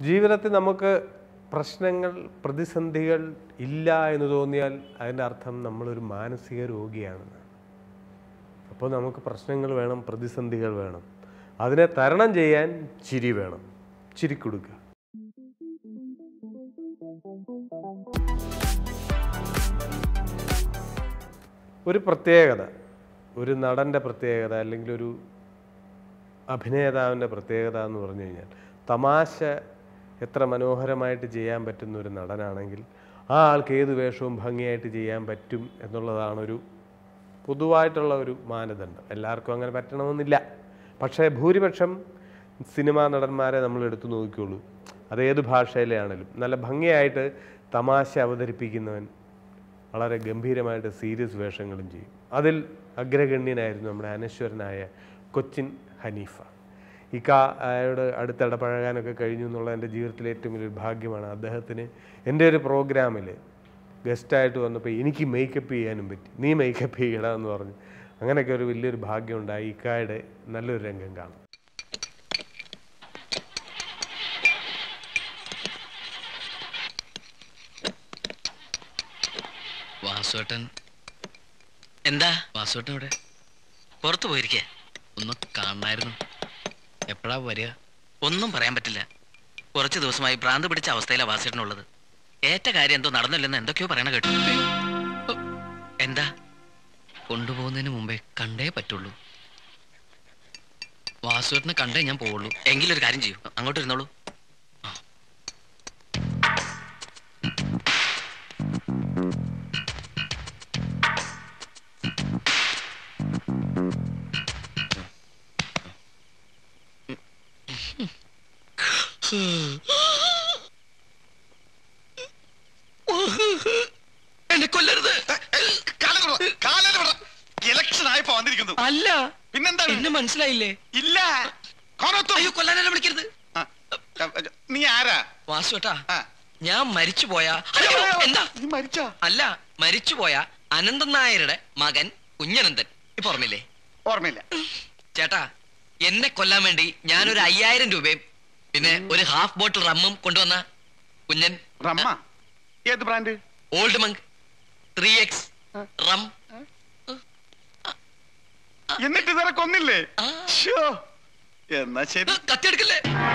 ജീവിതത്തിൽ നമുക്ക് പ്രശ്നങ്ങൾ പ്രതിസന്ധികൾ ഇല്ല എന്ന് തോന്നിയാൽ അതിൻ്റെ അർത്ഥം നമ്മളൊരു മാനസിക രോഗിയാണെന്ന് അപ്പോൾ നമുക്ക് പ്രശ്നങ്ങൾ വേണം പ്രതിസന്ധികൾ വേണം അതിനെ തരണം ചെയ്യാൻ ചിരി വേണം ചിരി കൊടുക്കുക ഒരു പ്രത്യേകത ഒരു നടൻ്റെ പ്രത്യേകത അല്ലെങ്കിൽ ഒരു അഭിനേതാവിൻ്റെ പ്രത്യേകത എന്ന് പറഞ്ഞു കഴിഞ്ഞാൽ തമാശ എത്ര മനോഹരമായിട്ട് ചെയ്യാൻ പറ്റുന്ന ഒരു നടനാണെങ്കിൽ ആ ആൾക്ക് ഏത് വേഷവും ഭംഗിയായിട്ട് ചെയ്യാൻ പറ്റും എന്നുള്ളതാണൊരു പൊതുവായിട്ടുള്ള ഒരു മാനദണ്ഡം എല്ലാവർക്കും അങ്ങനെ പറ്റണമെന്നില്ല പക്ഷേ ഭൂരിപക്ഷം സിനിമാ നടന്മാരെ നമ്മൾ എടുത്തു നോക്കിക്കോളൂ അത് ഏത് ഭാഷയിലെ ആണെങ്കിലും നല്ല ഭംഗിയായിട്ട് തമാശ അവതരിപ്പിക്കുന്നവൻ വളരെ ഗംഭീരമായിട്ട് സീരിയസ് വേഷങ്ങളും ചെയ്യും അതിൽ അഗ്രഗണ്യനായിരുന്നു നമ്മുടെ അനശ്വരനായ കൊച്ചിൻ ഹനീഫ ഈ കായോട് അടുത്തിടപഴകാനൊക്കെ കഴിഞ്ഞു എന്നുള്ള എൻ്റെ ജീവിതത്തിലെ ഏറ്റവും വലിയൊരു ഭാഗ്യമാണ് അദ്ദേഹത്തിന് എൻ്റെ ഒരു പ്രോഗ്രാമിൽ ഗസ്റ്റായിട്ട് വന്നപ്പോൾ എനിക്ക് മേക്കപ്പ് ചെയ്യാനും പറ്റി നീ മേക്കപ്പ് ചെയ്യടാ എന്ന് പറഞ്ഞു അങ്ങനെയൊക്കെ ഒരു വലിയൊരു ഭാഗ്യമുണ്ടായി ഇക്കായുടെ നല്ലൊരു രംഗം കാണും വാസുവേട്ടൻ എന്താ വാസുവേട്ടൻ ഇവിടെ പുറത്തു പോയിരിക്കേ ഒന്ന് കാണണമായിരുന്നു എപ്പോഴാ വരിക ഒന്നും പറയാൻ പറ്റില്ല കുറച്ച് ദിവസമായി ഭ്രാന്ത് പിടിച്ച അവസ്ഥയിലാണ് വാസേട്ടനുള്ളത് ഏറ്റ കാര്യം എന്തോ നടന്നില്ലെന്ന് എന്തൊക്കെയോ പറയണ കേട്ടു എന്താ കൊണ്ടുപോകുന്നതിന് മുമ്പേ കണ്ടേ പറ്റുള്ളൂ വാസുവേട്ടനെ കണ്ടേ ഞാൻ പോവുള്ളൂ എങ്കിലൊരു കാര്യം ചെയ്യൂ അങ്ങോട്ട് ഇരുന്നോളൂ എന്നെ കൊല്ലരുത് ഇലക്ഷൻ ആയപ്പോ വന്നിരിക്കുന്നു അല്ല പിന്നെന്താണ് എന്നെ മനസ്സിലായില്ലേ ഇല്ല കോണത്തു. അയ്യോ കൊല്ലാനെ വിളിക്കരുത് ആ, ആ, നീ ആരാ വാസുവേട്ടാ ആ. ഞാൻ മരിച്ചുപോയ അയ്യോ, എന്താ നീ മരിച്ചാ അല്ല മരിച്ചുപോയ അനന്തൻ നായരുടെ മകൻ കുഞ്ഞനന്തൻ ഇപ്പൊ ഓർമ്മയില്ലേ ഓർമ്മയില്ല ചേട്ടാ എന്നെ കൊല്ലാൻ വേണ്ടി ഞാനൊരു അയ്യായിരം രൂപയും പിന്നെ ഒരു ഹാഫ് ബോട്ടിൽ റമ്മും കൊണ്ടുവന്ന കുഞ്ഞൻ റമ്മ ഏത് brand Old Monk three X rum എന്നിട്ട് ഇതുവരെ കൊന്നില്ലേ ആ. ശ്ശോ. എന്നാ ശരി കത്തിയെടുക്കല്ലേ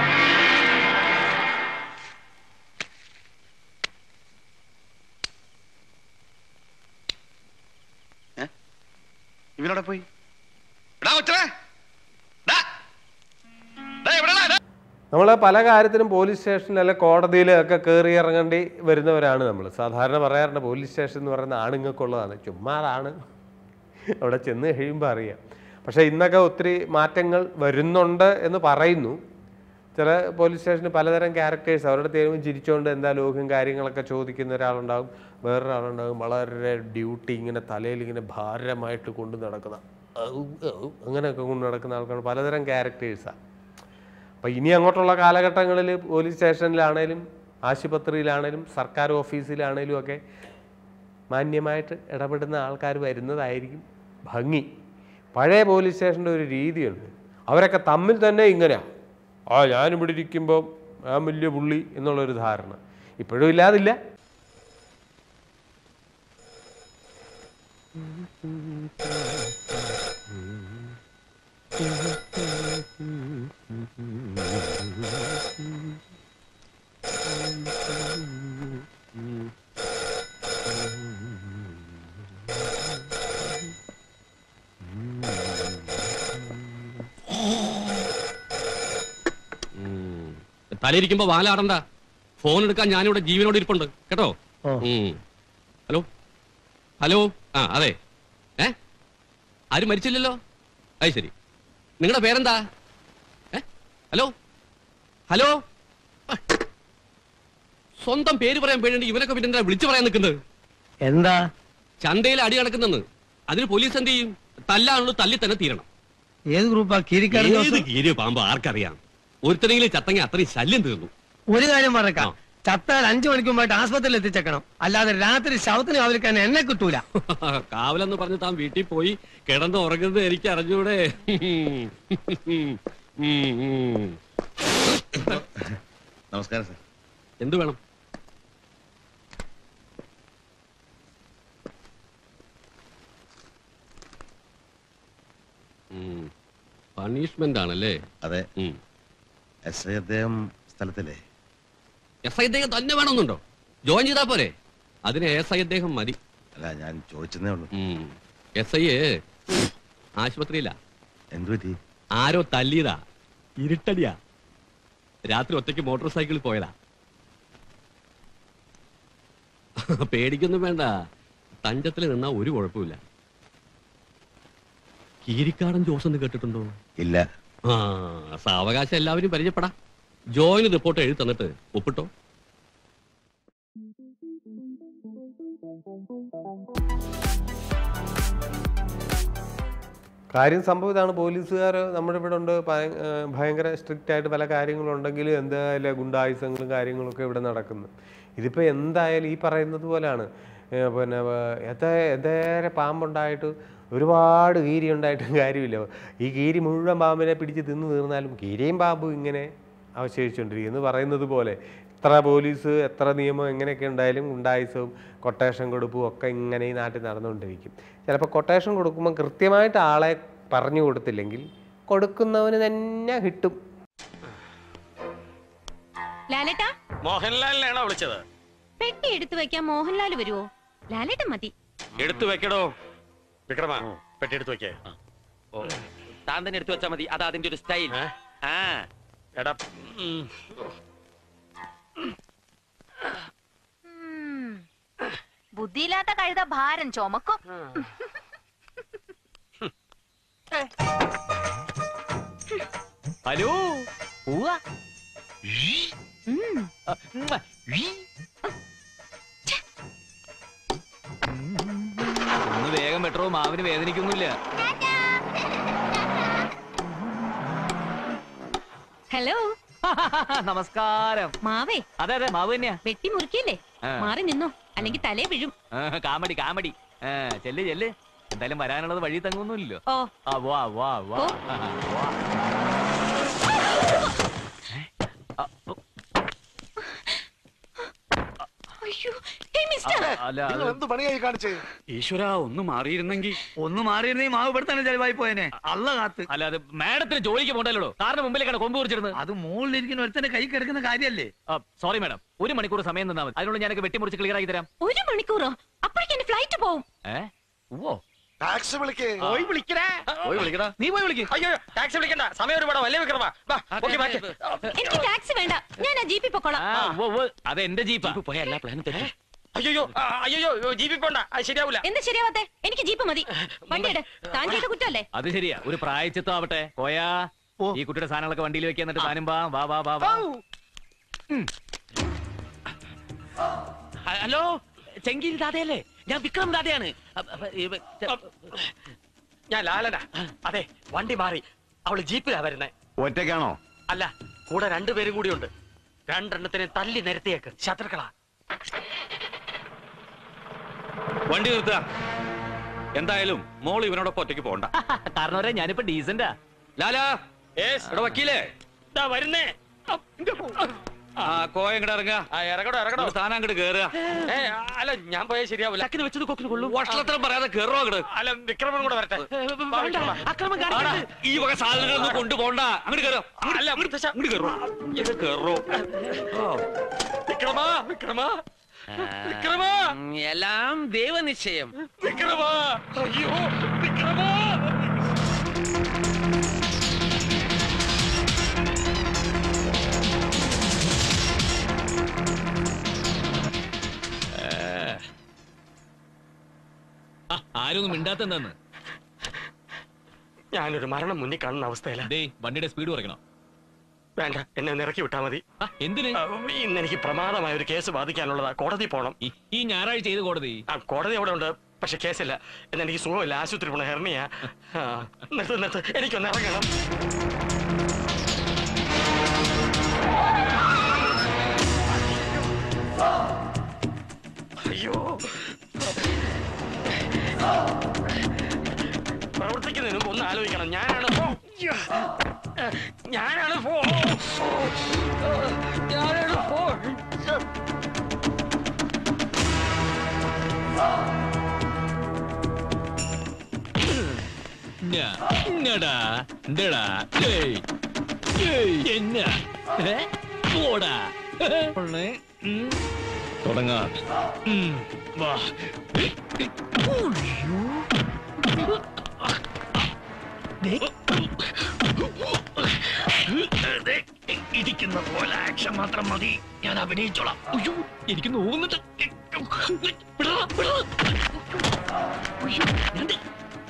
ഇവനോടെ പോയി എടാ കൊച്ചനെ. ഡാ. ഡാ, എവിടെടാ? ഡാ. നമ്മൾ പല കാര്യത്തിനും പോലീസ് സ്റ്റേഷനിൽ അല്ലെ കോടതിയിൽ ഒക്കെ കയറി ഇറങ്ങേണ്ടി വരുന്നവരാണ് നമ്മൾ സാധാരണ പറയാറുണ്ട് പോലീസ് സ്റ്റേഷൻ എന്ന് പറയുന്ന ആണുങ്ങൾക്കുള്ളതാണ് ചുമ്മാ അതാണ് അവിടെ ചെന്ന് കഴിയുമ്പോൾ അറിയാം പക്ഷേ ഇന്നൊക്കെ ഒത്തിരി മാറ്റങ്ങൾ വരുന്നുണ്ട് എന്ന് പറയുന്നു ചില പോലീസ് സ്റ്റേഷനിൽ പലതരം ക്യാരക്ടേഴ്സ് അവരുടെ തേരുമ്പോൾ ചിരിച്ചുകൊണ്ട് എന്താ ലോഹ്യം കാര്യങ്ങളൊക്കെ ചോദിക്കുന്ന ഒരാളുണ്ടാകും വേറൊരാളുണ്ടാകും വളരെ ഡ്യൂട്ടി ഇങ്ങനെ തലയിൽ ഇങ്ങനെ ഭാരമായിട്ട് കൊണ്ട് നടക്കുന്ന ഔ, ഔ, അങ്ങനെയൊക്കെ കൊണ്ട് നടക്കുന്ന ആൾക്കാർ പലതരം ക്യാരക്ടേഴ്സാണ് അപ്പം ഇനി അങ്ങോട്ടുള്ള കാലഘട്ടങ്ങളിൽ പോലീസ് സ്റ്റേഷനിലാണേലും ആശുപത്രിയിലാണേലും സർക്കാർ ഓഫീസിലാണേലും ഒക്കെ മാന്യമായിട്ട് ഇടപെടുന്ന ആൾക്കാർ വരുന്നതായിരിക്കും ഭംഗി പഴയ പോലീസ് സ്റ്റേഷൻ്റെ ഒരു രീതിയുണ്ട് അവരൊക്കെ തമ്മിൽ തന്നെ ഇങ്ങനെയാണ് ആ ഞാനിവിടെ ഇരിക്കുമ്പോൾ ഞാൻ വലിയ പുള്ളി എന്നുള്ളൊരു ധാരണ ഇപ്പോഴും ഇല്ലാതില്ല തലയിരിക്കുമ്പോ വാലാടണ്ട ഫോൺ എടുക്കാൻ ഞാനിവിടെ ജീവനോട് ഇരിപ്പുണ്ട് കേട്ടോ ഉം. ഹലോ ഹലോ ആ അതെ ഏ ആരും മരിച്ചില്ലല്ലോ അത് ശരി നിങ്ങളുടെ പേരെന്താ ഏ ഹലോ ഹലോ ആ. സ്വന്തം പേര് പറയാൻ പേരുണ്ട് ഇവനൊക്കെ പിന്നെ എന്താ വിളിച്ചു പറയാൻ നിൽക്കുന്നത് എന്താ ചന്തയിൽ അടി കിടക്കുന്നെന്ന് അതിന് പോലീസ് എന്ത് ചെയ്യും തല്ലാണുള്ളൂ തല്ലി തന്നെ തീരണം ഏത് ഗ്രൂപ്പാ കീരിക്കാട് ഏത് കീരിയ പാമ്പ് ആർക്കറിയാം ഒരുത്തരെങ്കിലും ചത്തങ്ങി അത്രയും ശല്യം തീർന്നു ഒരു കാര്യം പറഞ്ഞേക്കാം ആ. ചത്താൽ അഞ്ചു മണിക്കുമ്പായിട്ട് ആസ്പത്രിയിൽ എത്തിച്ചേക്കണം അല്ലാതെ രാത്രി ശവത്തിന് കാവലിക്കാൻ എന്നെ കിട്ടൂല കാവലെന്ന് പറഞ്ഞ് താൻ വീട്ടിൽ പോയി കിടന്ന് ഉറങ്ങുന്നത് എനിക്ക് അറിഞ്ഞൂടെ ഉം, ഉം. നമസ്കാരം സാർ എന്ത് വേണം പണിഷ്മെന്റ് ആണല്ലേ അതെ എസ് ഐ അദ്ദേഹം സ്ഥലത്തില്ലേ എസ് ഐ അദ്ദേഹം തന്നെ വേണമെന്നുണ്ടോ ജോയിൻ ചെയ്താ പോരെ അതിന് എസ് ഐ അദ്ദേഹം മതി അല്ല ഞാൻ ചോദിച്ചതേ ഉള്ളൂ എസ് ഐ ആശുപത്രിയില്ല എന്തു പറ്റി ആരോ തല്ലിയതാ ഇരുട്ടടിയാ രാത്രി ഒറ്റയ്ക്ക് മോട്ടോർ സൈക്കിളിൽ പോയതാ പേടിക്കൊന്നും വേണ്ട തഞ്ചത്തിൽ നിന്നാ ഒരു കുഴപ്പമില്ല കീരിക്കാടൻ ജോസ് എന്ന് കേട്ടിട്ടുണ്ടോ ഇല്ല ആ സാവകാശം എല്ലാവരും പരിചയപ്പെടാം ജോയിന് റിപ്പോർട്ട് എഴുതി തന്നിട്ട് ഒപ്പിട്ടോ കാര്യം സംഭവം ഇതാണ് പോലീസുകാർ നമ്മുടെ ഇവിടെ ഉണ്ട് ഭയ- ഏഹ് ഭയങ്കര സ്ട്രിക്റ്റ് ആയിട്ട് പല കാര്യങ്ങളുണ്ടെങ്കിലും എന്തായാലും ഗുണ്ടായുസങ്ങളും കാര്യങ്ങളൊക്കെ ഇവിടെ നടക്കുന്നു ഇതിപ്പോൾ എന്തായാലും ഈ പറയുന്നത് പോലെയാണ് ഏഹ് പിന്നെ വേ- എത്ര എന്തേരെ പാമ്പുണ്ടായിട്ട് ഒരുപാട് കീരി ഉണ്ടായിട്ടും കാര്യമില്ല ഈ കീരി മുഴുവൻ പാമ്പിനെ പിടിച്ച് തിന്നു തീർന്നാലും കീരിയും പാമ്പും ഇങ്ങനെ അവശേഷിച്ചുകൊണ്ടിരിക്കും എന്ന് പറയുന്നത് പോലെ എത്ര പോലീസ് എത്ര നിയമം എങ്ങനെയൊക്കെ ഉണ്ടായാലും ഗുണ്ടായുസവും കൊട്ടേഷൻ കൊടുപ്പും ഒക്കെ ഇങ്ങനെ ഈ നാട്ടിൽ നടന്നുകൊണ്ടിരിക്കും ചിലപ്പോൾ കൊട്ടേഷൻ കൊടുക്കുമ്പോൾ കൃത്യമായിട്ട് ആളെ പറഞ്ഞു കൊടുത്തില്ലെങ്കിൽ കൊടുക്കുന്നവന് തന്നെ കിട്ടും ലാലേട്ടാ മോഹൻലാലിനാണോ വിളിച്ചത് പെട്ടി എടുത്തു വെക്കാൻ മോഹൻലാൽ വരുവോ ലാലേട്ടൻ മതി എടുത്തു വെക്കടോ വിക്രമ പെട്ടി എടുത്തു വെക്കേ താൻ തന്നെ എടുത്തു വെച്ചാൽ മതി അതാ അതിന്റെ ഒരു സ്റ്റൈൽ ഏ? ആ എടാ ഉം. ബുദ്ധിയില്ലാത്ത കഴുത ഭാരം ചുമക്കും ഹലോ പോവാ ഉം. ഒന്ന് വേഗം മെട്രോ മാവിന് വേദനിക്കൊന്നുമില്ല ഹലോ നമസ്കാരം മാവേ അതെ അതെ മാവ് തന്നെയാ വെട്ടി മുറിക്കില്ലേ ആ. മാറി നിന്നോ അല്ലെങ്കിൽ തലേ വീഴും ആ, കാമഡി കാമഡി ആ, ചെല്ല് ചെല്ല് എന്തായാലും വരാനുള്ളത് വഴി തങ്ങൊന്നുമില്ലല്ലോ ഓ ആ വാ വാ വാ ഓ. ആ, വാ. അയ്യോ ഹേ മിസ്റ്റർ അല്ല അത് ഈശ്വര ഒന്ന് മാറിയിരുന്നെങ്കിൽ ഒന്ന് മാറിയിരുന്നേ മാവ് ഇവിടെ തന്നെ ചെലവായി പോയനെ അല്ല കാത്ത് അല്ല അത് മാഡത്തിന് ജോലിക്ക് പോകണ്ടല്ലോ കാറിന് മുമ്പിലേക്കാണ് കൊമ്പ് കുറിച്ചിരുന്നത് അത് മുകളിലിരിക്കുന്ന ഒരുത്തന്റെ കൈ കിടക്കുന്ന കാര്യല്ലേ സോറി മാഡം ഒരു മണിക്കൂർ സമയം തന്നാൽ മതി അതിനുള്ള ഞാനൊക്കെ വെട്ടിമുറിച്ച് ക്ലിയർ ആക്കി തരാം ഒരു മണിക്കൂറോ അപ്പോഴേക്കും എന്റെ ഫ്ലൈറ്റ് പോവും ഏ ഓ ടാക്സി വിളിക്കേ പോയി വിളിക്കടാ പോയി വിളിക്കടാ നീ പോയി വിളിക്ക് അയ്യോ ടാക്സി വിളിക്കണ്ട സമയം ഒരുപാട് വലിയ വിക്രമ വാ, പൊക്കി മാറ്റ്. എനിക്ക് ടാക്സി വേണ്ട ഞാൻ ആ ജീപ്പിൽ പൊക്കോളാം ആ, ഉവ്വ് ഉവ്വ്. അത് എന്റെ ജീപ്പാ പോയ എല്ലാ പ്ലാനും തെറ്റി അയ്യോ ആ, അയ്യോ ജീവി പോണ്ട അത് ശരിയാവൂല എന്താ ശരിയാവാത്തെ എനിക്ക് ജീപ്പ് മതി വണ്ടിയുടെ താൻ ചെയ്ത കുറ്റല്ലേ അത് ശരിയാ ഒരു പ്രായച്ചിത്തം ആവട്ടെ കോയാ ഈ കുട്ടിയുടെ സാധനങ്ങളൊക്കെ വണ്ടിയിൽ വെക്കാൻ എന്നിട്ട് താനും വാ വാ വാ വാ വാ ഉം. ഹ- ഹലോ ചെങ്കിൽ ദാദയല്ലേ ഞാൻ വിക്രം ദാദയാണ് അ- അ- ഇവ- ച- ഞാൻ ലാലനാ അതെ വണ്ടി മാറി അവള് ജീപ്പിലാ വരുന്നേ ഒറ്റയ്ക്കാണോ അല്ല കൂടെ രണ്ടുപേരും കൂടിയുണ്ട് രണ്ടെണ്ണത്തിനെ തല്ലി നിരത്തിയേക്ക് ശത്രുക്കളാ വണ്ടി നിർത്തുക എന്തായാലും മോൾ ഇവനോടൊപ്പം ഒറ്റയ്ക്ക് പോകണ്ട കാരണം പറയാ ഞാനിപ്പോ ഡീസന്റാ ലാലാ എടാ വക്കീലേ ദാ വരുന്നേ ആ കോയ ഇങ്ങോട്ട് ഇറങ്ങുക ആ ഇറങ്ങടോ ഇറങ്ങടോ താൻ അങ്ങോട്ട് കേറുക ഏ അല്ല ഞാൻ പോയാൽ ശരിയാവൂല ചക്കിന് വെച്ചത് കൊക്കിന് കൊള്ളു വഷളത്തരം പറയാതെ കേറോ അങ്ങോട്ട് അല്ല വിക്രമൻ കൂടെ വരട്ടെ വാ, വിക്രമ. അക്രമം കാണിക്കരുത് ഈ വക സാധനങ്ങളൊന്നും കൊണ്ടുപോണ്ട അങ്ങോട്ട് കേറോ അല്ല മുത്തശ്ശ. അങ്ങോട്ട് കേറോ ഇത് കേറോ വിക്രമ വിക്രമ വിക്രമ എല്ലാം ദൈവനിശ്ചയം വിക്രമ അയ്യോ വിക്രമ ആരൊന്നും മിണ്ടാത്തെന്താന്ന് ഞാനൊരു മരണം മുന്നിൽ കാണുന്ന അവസ്ഥയില ദേ വണ്ടിയുടെ സ്പീഡ് കുറയ്ക്കണം വേണ്ട എന്നെ ഒന്ന് ഇറക്കി വിട്ടാ മതി ആ, എന്തിന് ആ, ഇന്ന് എനിക്ക് പ്രമാദമായ ഒരു കേസ് ബാധിക്കാനുള്ളതാ കോടതി പോണം ഈ- ഈ ഞായറാഴ്ച ചെയ്ത് കോടതി ആ കോടതി അവിടെ ഉണ്ട് പക്ഷെ കേസില്ല എന്ന് എനിക്ക് സുഖമില്ല ആശുപത്രി പോണ ഹെർണിയ നിർത്ത് നിർത്ത് എനിക്കൊന്ന് ഇറങ്ങണം അയ്യോ പ്രവർത്തിക്കുന്നതിന് മുമ്പ് ഒന്ന് ആലോചിക്കണം ഞാനാണ് പോ- ഞാനാണ് പോ ഞാനാണ് என்னடா இந்தடா ஏய் ஏய் என்ன ஏ? போடா தொடங்கா ம், வா ഇടിക്കുന്ന പോലെ ആക്ഷൻ മാത്രം മതി ഞാൻ അഭിനയിച്ചോളാം അയ്യോ എനിക്ക് നോവുന്നുണ്ട് വിടടാ, വിടടാ. അയ്യോ, ഞാൻ ദേ-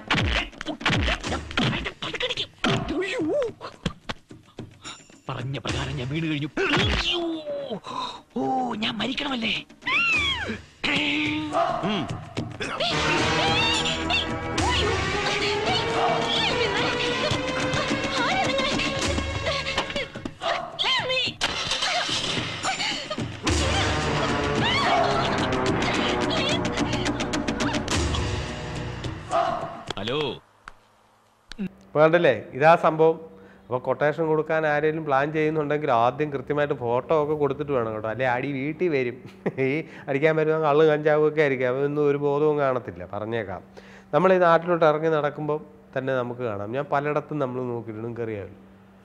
അയ്യോ. പറഞ്ഞ പ്രകാരം ഞാൻ വീണ് കഴിഞ്ഞു അയ്യോ. ഓ ഞാൻ മരിക്കണമല്ലേ ഹലോ അപ്പോൾ കണ്ടില്ലേ ഇതാ സംഭവം അപ്പോൾ കൊട്ടേഷൻ കൊടുക്കാൻ ആരെങ്കിലും പ്ലാൻ ചെയ്യുന്നുണ്ടെങ്കിൽ ആദ്യം കൃത്യമായിട്ട് ഫോട്ടോ ഒക്കെ കൊടുത്തിട്ട് വേണം കേട്ടോ അല്ലെ അടി വീട്ടിൽ വരും ഈ അടിക്കാൻ വരുന്ന കള്ള് കഞ്ചാവും ഒക്കെ ആയിരിക്കും അതൊന്നും ഒരു ബോധവും കാണത്തില്ല പറഞ്ഞേക്കാം നമ്മൾ ഈ നാട്ടിലോട്ട് ഇറങ്ങി നടക്കുമ്പോൾ തന്നെ നമുക്ക് കാണാം ഞാൻ പലയിടത്തും നമ്മൾ നോക്കിയിട്ട് നിങ്ങൾക്ക് അറിയാമല്ലോ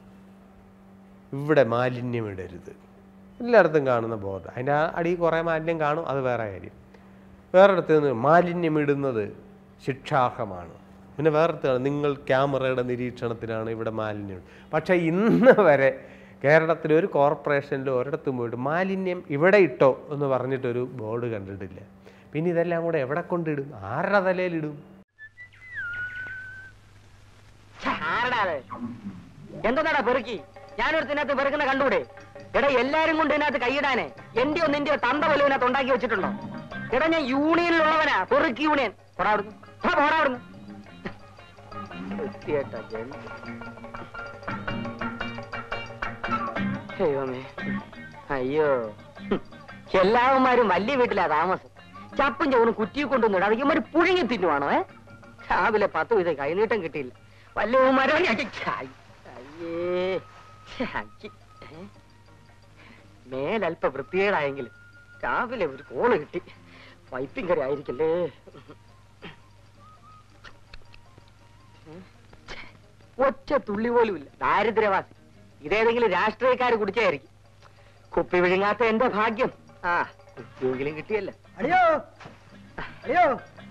ഇവിടെ മാലിന്യം ഇടരുത് എല്ലായിടത്തും കാണുന്ന ബോർഡ് അതിൻ്റെ അടിയിൽ കുറേ മാലിന്യം കാണും അത് വേറെ കാര്യം വേറൊരിടത്ത് നിന്ന് മാലിന്യം ഇടുന്നത് ശിക്ഷാർഹമാണ് പിന്നെ വേറൊരിടത്താണ് നിങ്ങൾ ക്യാമറയുടെ നിരീക്ഷണത്തിലാണ് ഇവിടെ മാലിന്യം പക്ഷേ ഇന്ന് വരെ കേരളത്തിലെ ഒരു കോർപ്പറേഷനിൽ ഒരിടത്തും പോയിട്ട് മാലിന്യം ഇവിടെ ഇട്ടോ എന്ന് പറഞ്ഞിട്ടൊരു ബോർഡ് കണ്ടിട്ടില്ല പിന്നെ ഇതെല്ലാം കൂടെ എവിടെ കൊണ്ടിടും ആരുടെ തലയിലിടും എന്താടാ പെറുക്കി ഞാനൊരുത്തിനകത്ത് പെറുക്കുന്ന കണ്ടൂടെ എടാ എല്ലാരും കൊണ്ട് ഇതിനകത്ത് കൈയിടാനേ എന്റെയോ നിന്റെയോ തന്ത പോലും ഇതിനകത്ത് ഉണ്ടാക്കി വെച്ചിട്ടുണ്ടോ എടാ ഞാൻ യൂണിയനിലുള്ളവനാ പെറുക്കി യൂണിയൻ പോടാ അവിടുന്ന് ആ, പോടാ അവിടുന്ന് വൃത്തികെട്ട ജന്മം. ദൈവമേ അയ്യോ ഹും. എല്ലാവന്മാരും വലിയ വീട്ടിലാ താമസം ചപ്പും ചവണും കുറ്റി കൊണ്ടുവന്നിട അതൊക്കെ പുഴുങ്ങി തിന്നുവാണോ ഏ രാവിലെ പത്ത് വിധ കൈനീട്ടം കിട്ടിയില്ല വല്യവന്മാരോ അയ്യേ ഛെ, അയ്യ്. ഏ? മേലൽപ്പ വൃത്തികേടായെങ്കിൽ രാവിലെ ഒരു കോള് കിട്ടി വൈപ്പിൻ കറി ആയിരിക്കല്ലേ ഏ? ഛെ, ഒറ്റ തുള്ളി പോലും ഇല്ല ദാരിദ്ര്യവാസി ഇതേതെങ്കിലും രാഷ്ട്രീയക്കാര് കുടിച്ചായിരിക്കും കുപ്പി വിഴുങ്ങാത്ത എന്റെ ഭാഗ്യം ആ കുപ്പിയെങ്കിലും കിട്ടിയല്ല അടിയോ അടിയോ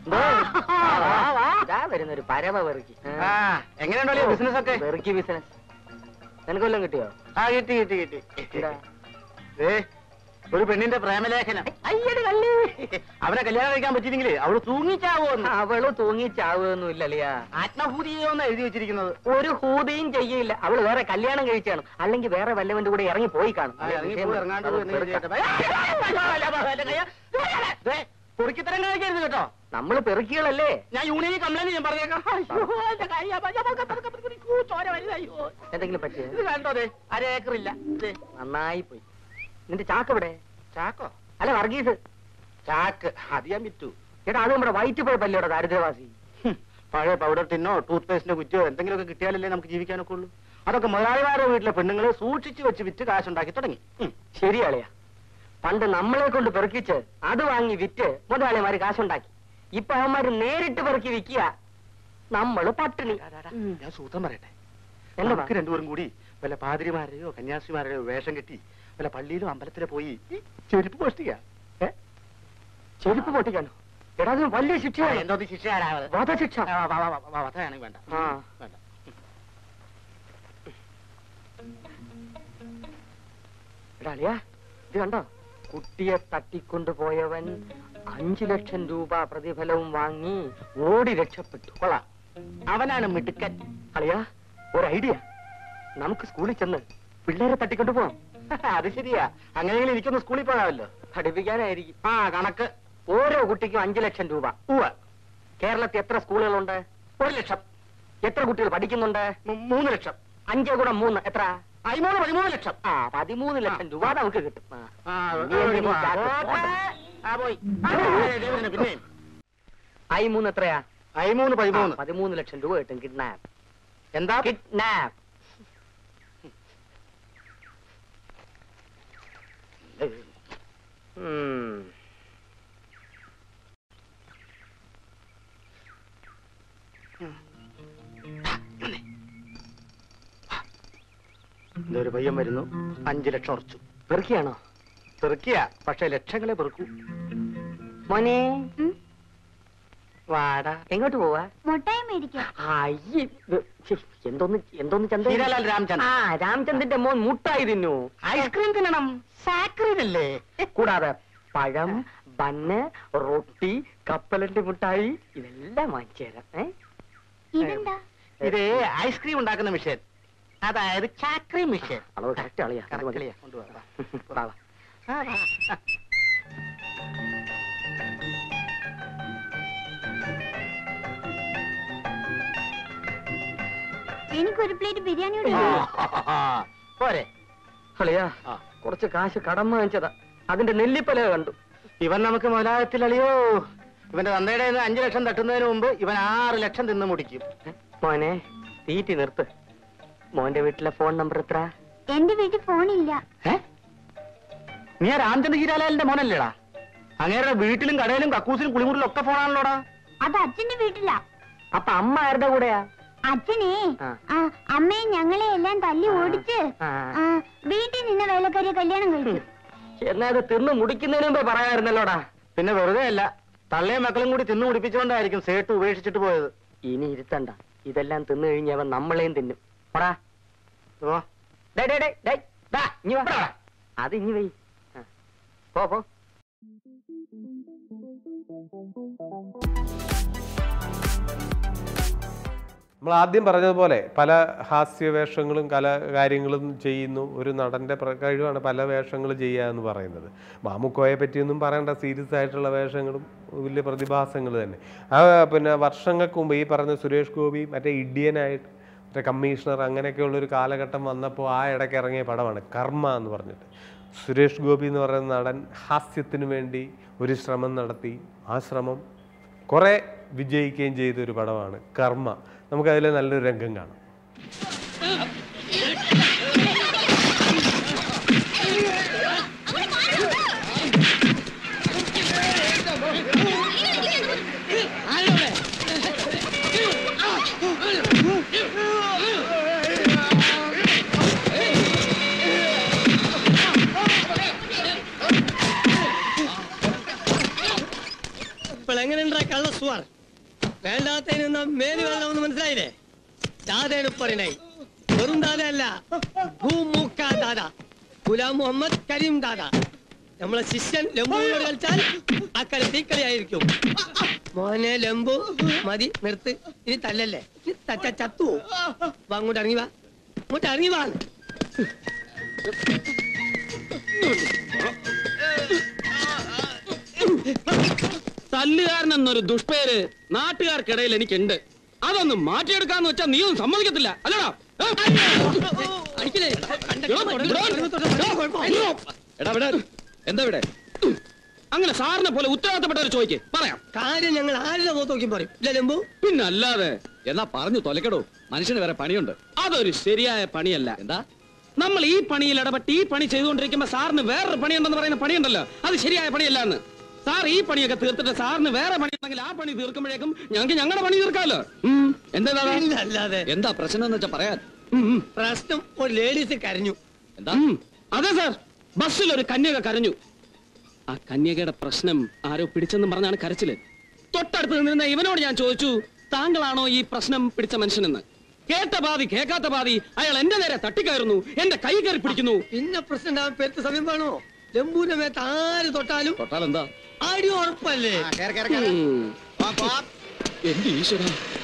വരുന്നൊരു പരമ വെറുക്കി എങ്ങനെയുണ്ടോ ബിസിനസ് ഒക്കെ വെറുക്കി ബിസിനസ് നിനക്ക് വല്ലതും കിട്ടിയോ ആ കിട്ടി കിട്ടി കിട്ടി എന്താ? ദേ, ഒരു പെണ്ണിന്റെ പ്രേമലേഖനം അയ്യടി കള്ളി അവരെ കല്യാണം കഴിക്കാൻ പറ്റിയില്ലെങ്കിലേ അവള് തൂങ്ങിച്ചാവോന്ന് അവള് തൂങ്ങി ചാവുകയൊന്നുമില്ല അളിയാ ആത്മഭൂതിയെന്ന് എഴുതി വെച്ചിരിക്കുന്നത് ഒരു ഹൂതിയും ചെയ്യില്ല അവള് വേറെ കല്യാണം കഴിച്ചാണ് അല്ലെങ്കിൽ വേറെ വല്ലവന്റെ കൂടെ ഇറങ്ങി പോയി കാണും ആ, ഇറങ്ങിപ്പോയി ഇറങ്ങാണ്ട് പോയി എന്നെ ചെയ്യട്ടെ. ദേ, പൊറുക്കിത്തരം കാണിക്കരുത് കേട്ടോ നമ്മള് പെറുക്കികളല്ലേ ഞാൻ യൂണിയനിൽ കംപ്ലൈന്റ് ചെയ്യാൻ പറഞ്ഞേക്കാം അയ്യോ, എന്റെ കൈ, അപ്പൊ ഞാൻ പതുക്കെ പതുക്കെ പതുക്കെ പതുക്കെ, ഊ, ചോര വരുന്നു, അയ്യോ. എന്തെങ്കിലും പറ്റിയ ഇത് കണ്ടോ ദേ അര ഏക്കറില്ല ദേ, നന്നായി പോയി നിന്റെ ചാക്ക് എവിടെ ചാക്കോ അല്ല വർഗീസ് ചാക്ക് അത് ഞാൻ വിറ്റു എടാ അത് നമ്മുടെ വയറ്റ് പോയപ്പല്ലോടെ ദാരിദ്ര്യവാസി ഹും, പഴയ പൗഡർ ടിന്നോ ടൂത്ത് പേസ്റ്റിന്റെ കുറ്റിയോ എന്തെങ്കിലുമൊക്കെ കിട്ടിയാലല്ലേ നമുക്ക് ജീവിക്കാനൊക്കെ ഉള്ളൂ അതൊക്കെ മുതലാളിമാരുടെ വീട്ടിലെ പെണ്ണുങ്ങളെ സൂക്ഷിച്ചു വെച്ച് വിറ്റ് കാശുണ്ടാക്കി തുടങ്ങി ഉം. ശരിയാളിയാ പണ്ട് നമ്മളെ കൊണ്ട് പെറുക്കിച്ച് അത് വാങ്ങി വിറ്റ് മുതലാളിമാര് കാശുണ്ടാക്കി ഇപ്പൊ അവന്മാര് നേരിട്ട് പെറുക്കി വിൽക്കുക നമ്മള് പട്ടിണി ഞാൻ സൂത്രം പറയട്ടെ എന്നതാ? നമുക്ക് രണ്ടുപേരും കൂടി വല്ല പാതിരിമാരെയോ കന്യാസിമാരെയോ വേഷം കെട്ടി വല്ല പള്ളിയിലോ അമ്പലത്തിലോ പോയി ഈ ചെരുപ്പ് മോഷ്ടിക്ക ചെരുപ്പ് പൊട്ടിക്കാനോ എടാ അത് വലിയ ശിക്ഷയാണ് എന്തോ ശിക്ഷ വധശിക്ഷ വധയാണെങ്കിൽ വേണ്ട ആ വേണ്ട എടാ അളിയാ ഇത് കണ്ടോ കുട്ടിയെ തട്ടിക്കൊണ്ടുപോയവൻ അഞ്ചു ലക്ഷം രൂപ പ്രതിഫലവും വാങ്ങി ഓടി രക്ഷപ്പെട്ടു കൊള്ളാം അവനാണ് മിടുക്കൻ അളിയാ ഒരു ഐഡിയ നമുക്ക് സ്കൂളിൽ ചെന്ന് പിള്ളേരെ തട്ടിക്കൊണ്ടു പോവാം അത് ശരിയാ അങ്ങനെയെങ്കിലും എനിക്കൊന്ന് സ്കൂളിൽ പോകാമല്ലോ പഠിപ്പിക്കാനായിരിക്കും ആ കണക്ക് ഓരോ കുട്ടിക്കും അഞ്ചു ലക്ഷം രൂപ ഉവ്വ കേരളത്തിൽ എത്ര സ്കൂളുകളുണ്ട് ഒരു ലക്ഷം എത്ര കുട്ടികൾ പഠിക്കുന്നുണ്ട് മൂ- മൂന്ന് ലക്ഷം അഞ്ചേ കൂടെ മൂന്ന് എത്ര പതിമൂന്ന് പതിമൂന്ന് ലക്ഷം ആ പതിമൂന്ന് ലക്ഷം രൂപ നമുക്ക് കിട്ടും ആ. ആ, ഇനി എന്തിനീ ചാക്ക്? ആ, പോയി ആ, ദേ വരുന്നു, പിന്നെ ഐ മൂന്ന് എത്രയാ പതിമൂന്ന് പതിമൂന്ന് ആ, പതിമൂന്ന് ലക്ഷം രൂപ കിട്ടും കിഡ്നാപ്പ് എന്താ കിഡ്നാപ്പ് ഒരു പയ്യൻ വരുന്നു അഞ്ചു ലക്ഷം ഉറച്ചു പെറുക്കിയാണോ പെറുക്കിയ പക്ഷെ ലക്ഷങ്ങളെ പെറുക്കൂ മോനെ ഉം. വാടാ എങ്ങോട്ട് പോവാ മുട്ടായി മേടിക്കാം അയ്യേ ഇത് ഛെ, എന്തോന്ന് എന്തോന്ന് ചന്ത ഹീരാലാൽ രാംചന്ദ്. ആ രാംചന്ദ്രന്റെ മോൻ മുട്ടായി തിന്നു ഐസ്ക്രീം തിന്നണം സാക്രീൻ അല്ലേ കൂടാതെ പഴം ബന്ന് റൊട്ടി കപ്പലണ്ടി മുട്ടായി ഇതെല്ലാം വാങ്ങിച്ചു തരാം ഏ? ഇതെന്താ ഇത് ഐസ്ക്രീം ഉണ്ടാക്കുന്ന മിഷൻ അതായത് ചാക്രി മിഷൻ അളവ് കറക്റ്റ് അളിയാ അത് മതി. കളിയാ കൊണ്ടുപോകാം വാ, വാ. എനിക്കൊരു പ്ലേറ്റ് ബിരിയാണി കൂടി പോരെ അളിയാ കുറച്ച് കാശ് കടം വാങ്ങിച്ചതാ അതിന്റെ നെല്ലിപ്പല കണ്ടു ഇവൻ നമുക്ക് മുതലാകത്തിൽ അളിയോ ഇവന്റെ തന്തയുടെ കയ്യിന്ന് അഞ്ചു ലക്ഷം തട്ടുന്നതിന് മുമ്പ് ഇവൻ ആറ് ലക്ഷം തിന്ന് മുടിക്കും മോനെ തീറ്റി നിർത്ത് മോന്റെ വീട്ടിലെ ഫോൺ നമ്പർ എത്ര എന്റെ വീട്ടിൽ ഫോണില്ല ഏ? നീ ആ രാമചന്ദ്ര ഹീരാലാലിന്റെ മോനല്ലേടാ അങ്ങേരുടെ വീട്ടിലും കടയിലും കക്കൂസിലും കുളിമുറിലും ഒക്കെ ഫോണാണല്ലോടാ അത് അച്ഛന്റെ വീട്ടിലാ അപ്പൊ അമ്മ ആരുടെ കൂടെയാ അച്ഛനെ ആ. ആ, അമ്മയെ ഞങ്ങളെ എല്ലാം തല്ലി ഓടിച്ച് ആ. ആ, വീട്ടിൽ നിന്ന് വേലക്കാരിയെ കല്യാണം കഴിച്ചു എന്നാ ഇത് തിന്ന് മുടിക്കുന്നതിന് മുമ്പേ പറയായിരുന്നല്ലോടാ പിന്നെ വെറുതെ അല്ല തള്ളയും മക്കളും കൂടി തിന്നു മുടിപ്പിച്ചുകൊണ്ടായിരിക്കും സേട്ട് ഉപേക്ഷിച്ചിട്ട് പോയത് ഇനി ഇരുത്തണ്ട ഇതെല്ലാം തിന്നു കഴിഞ്ഞവൻ നമ്മളെയും തിന്നും പറ ഓ ഡേ ഡേ ഡേ ഡേ ദാ, ഇഞ്ഞി വാ. അത് ഇനി വൈ ആ. പോ പോ നമ്മൾ ആദ്യം പറഞ്ഞതുപോലെ പല ഹാസ്യവേഷങ്ങളും കല കാര്യങ്ങളും ചെയ്യുന്നു ഒരു നടൻ്റെ പ്ര- കഴിവാണ് പല വേഷങ്ങൾ ചെയ്യുക എന്ന് പറയുന്നത് മാമുക്കോയെ പറ്റിയൊന്നും പറയേണ്ട സീരിയസ് ആയിട്ടുള്ള വേഷങ്ങളും വലിയ പ്രതിഭാസങ്ങൾ തന്നെ ആ പിന്നെ വർഷങ്ങൾക്ക് മുമ്പ് ഈ പറഞ്ഞ സുരേഷ് ഗോപി മറ്റേ ഇഡിയനായിട്ട് മറ്റേ കമ്മീഷണർ അങ്ങനെയൊക്കെയുള്ള ഒരു കാലഘട്ടം വന്നപ്പോൾ ആ ഇടയ്ക്ക് ഇറങ്ങിയ പടമാണ് കർമ്മ എന്ന് പറഞ്ഞിട്ട് സുരേഷ് ഗോപി എന്ന് പറയുന്ന നടൻ ഹാസ്യത്തിന് വേണ്ടി ഒരു ശ്രമം നടത്തി ആ ശ്രമം കുറേ വിജയിക്കുകയും ചെയ്ത ഒരു പടമാണ് കർമ്മ നമുക്കതിൽ നല്ലൊരു രംഗം കാണാം ഇപ്പോൾ എങ്ങനെയുണ്ടാ കള്ള സുവാർ വേണ്ടാത്തതിനൊന്നും മേല് വേണമെന്ന് മനസ്സിലായില്ലേ ദാദയാണ് പറയണേ വെറും ദാദയല്ല ഭൂമൂക്ക ദാദ ഗുലാം മുഹമ്മദ് കരീം ദാദ നമ്മളെ ശിഷ്യൻ ലംബുവിനോട് കളിച്ചാൽ അക്കളി തീക്കളിയായിരിക്കും മോനെ ലംബു മതി നിർത്ത് ഇനി തല്ലല്ലേ ഇനി തച്ച ചത്തു പോവും. വാ അങ്ങോട്ട് ഇറങ്ങി വാ അങ്ങോട്ട് ഇറങ്ങി വാ തല്ലുകാരൻ എന്നൊരു ദുഷ്പേര് നാട്ടുകാർക്കിടയിൽ എനിക്കുണ്ട് അതൊന്ന് മാറ്റിയെടുക്കാന്ന് വെച്ചാ നീയൊന്നും സമ്മതിക്കത്തില്ല അല്ലടാ ഏ? അടിക്കലേ എടാ ഇവിടെ എന്താ ഇവിടെ അങ്ങനെ സാറിനെ പോലെ ഉത്തരവാദിത്തപ്പെട്ടവർ ചോദിക്കേ പറയാം കാര്യം ഞങ്ങൾ ആരുടെ മുഖത്ത് നോക്കി പറയും ഇല്ല ലംബു പിന്നല്ലാതെ എന്നാ പറഞ്ഞു തൊലക്കടോ മനുഷ്യന് വേറെ പണിയുണ്ട് അതൊരു ശരിയായ പണിയല്ല എന്താ നമ്മൾ ഈ പണിയിൽ ഇടപെട്ട് ഈ പണി ചെയ്തുകൊണ്ടിരിക്കുമ്പോ സാറിന് വേറൊരു പണിയുണ്ടെന്ന് പറയുന്ന പണിയുണ്ടല്ലോ അത് ശരിയായ പണിയല്ല എന്ന് സാർ ഈ പണിയൊക്കെ തീർത്തിട്ട് സാറിന് വേറെ പണി ഉണ്ടെങ്കിൽ ആ പണി തീർക്കുമ്പോഴേക്കും ഞങ്ങൾക്ക് ഞങ്ങളുടെ പണി തീർക്കാമല്ലോ ഉം. എന്താ ദാദാ? ഇല്ല, അല്ലാതെ എന്താ പ്രശ്നം എന്ന് വെച്ചാ പറയാൻ പ്രശ്നം ഒരു ലേഡീസ് കരഞ്ഞു എന്താ അതെ സാർ ബസ്സിൽ ഒരു കന്യക കരഞ്ഞു ആ കന്യകയുടെ പ്രശ്നം ആരോ പിടിച്ചെന്നും പറഞ്ഞാണ് കരച്ചില് തൊട്ടടുത്ത് നിന്നിരുന്ന ഇവനോട് ഞാൻ ചോദിച്ചു താങ്കളാണോ ഈ പ്രശ്നം പിടിച്ച മനുഷ്യനെന്ന് കേട്ട പാതി കേൾക്കാത്ത പാതി അയാൾ എന്റെ നേരെ തട്ടിക്കയറുന്നു എന്റെ കൈ കയറി പിടിക്കുന്നു പിന്നെ പ്രശ്നം ഉണ്ടാവാൻ പെരുത്ത സമയം വേണോ ലംബുവിന്റെ മേത്ത് ആര് തൊട്ടാലും തൊട്ടാലെന്താ അടി ഉറപ്പല്ലേ ഉം. എന്റെ ഈശ്വര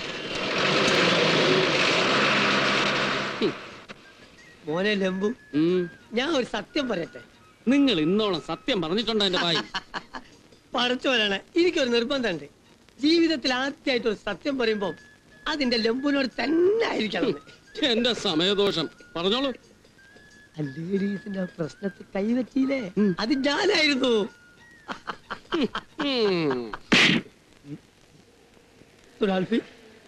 മോനെ ലംബു ഞാൻ ഒരു സത്യം പറയട്ടെ നിങ്ങൾ ഇന്നോളം സത്യം പറഞ്ഞിട്ടുണ്ടോ എന്റെ ഭായി പറച്ചോലാണ് എനിക്കൊരു നിർബന്ധമുണ്ട് ജീവിതത്തിൽ ആദ്യമായിട്ട് ഒരു സത്യം പറയുമ്പോ അതിന്റെ ലംബുവിനോട് തന്നെ ആയിരിക്കണം എന്ന്. എന്റെ സമയദോഷം പറഞ്ഞോളൂ ആ ലേഡീസിന്റെ ആ പ്രശ്നത്തിൽ കൈവച്ചില്ലേ അത് ഞാനായിരുന്നു ഉം. സുഡാൽഫി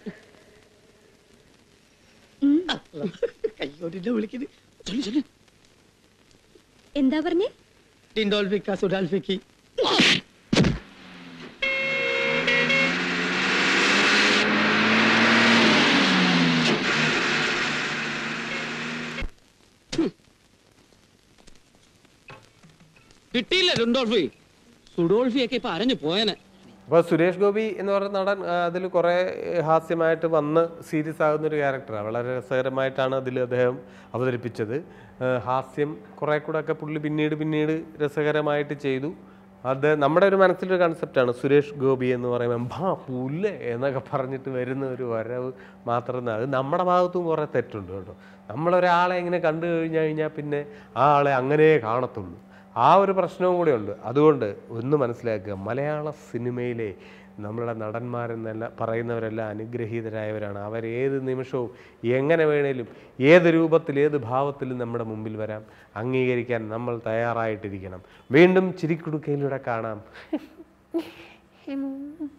കയ്യോട്ടിന്റെ വിളിക്കുന്നത് ചൊല്ലു ചൊല്ലു എന്താ പറഞ്ഞേ ടിൻഡോൾഫിക്ക സുഡാൽഫിക്ക് കിട്ടിയില്ല രുണ്ടോൾഫി സുഡോൾഫിയൊക്കെ ഇപ്പൊ അരഞ്ഞു പോയനെ അപ്പോൾ സുരേഷ് ഗോപി എന്ന് പറയുന്ന നടൻ അതിൽ കുറേ ഹാസ്യമായിട്ട് വന്ന് സീരിയസ് ആകുന്ന ഒരു ക്യാരക്ടറാണ് വളരെ രസകരമായിട്ടാണ് അതിൽ അദ്ദേഹം അവതരിപ്പിച്ചത് ആ, ഹാസ്യം കുറേ കൂടെ ഒക്കെ പുള്ളി പിന്നീട് പിന്നീട് രസകരമായിട്ട് ചെയ്തു അത് നമ്മുടെ ഒരു മനസ്സിലൊരു കൺസെപ്റ്റാണ് സുരേഷ് ഗോപി എന്ന് പറയുമ്പോൾ ഭാ പുല്ല് എന്നൊക്കെ പറഞ്ഞിട്ട് വരുന്ന ഒരു വരവ് മാത്രം അത് നമ്മുടെ ഭാഗത്തും കുറേ തെറ്റുണ്ട് കേട്ടോ നമ്മളൊരാളെ ഇങ്ങനെ കണ്ടു കഴിഞ്ഞു കഴിഞ്ഞാൽ പിന്നെ ആ ആളെ അങ്ങനെ കാണത്തുള്ളൂ ആ ഒരു പ്രശ്നവും കൂടെ ഉണ്ട് അതുകൊണ്ട് ഒന്ന് മനസ്സിലാക്കുക മലയാള സിനിമയിലെ നമ്മളുടെ നടന്മാരെന്നെല്ലാം പറയുന്നവരെല്ലാം അനുഗ്രഹീതരായവരാണ് അവർ ഏത് നിമിഷവും എങ്ങനെ വേണേലും ഏത് രൂപത്തിൽ ഏത് ഭാവത്തിലും നമ്മുടെ മുമ്പിൽ വരാം അംഗീകരിക്കാൻ നമ്മൾ തയ്യാറായിട്ടിരിക്കണം വീണ്ടും ചിരിക്കുടുക്കയിലൂടെ കാണാം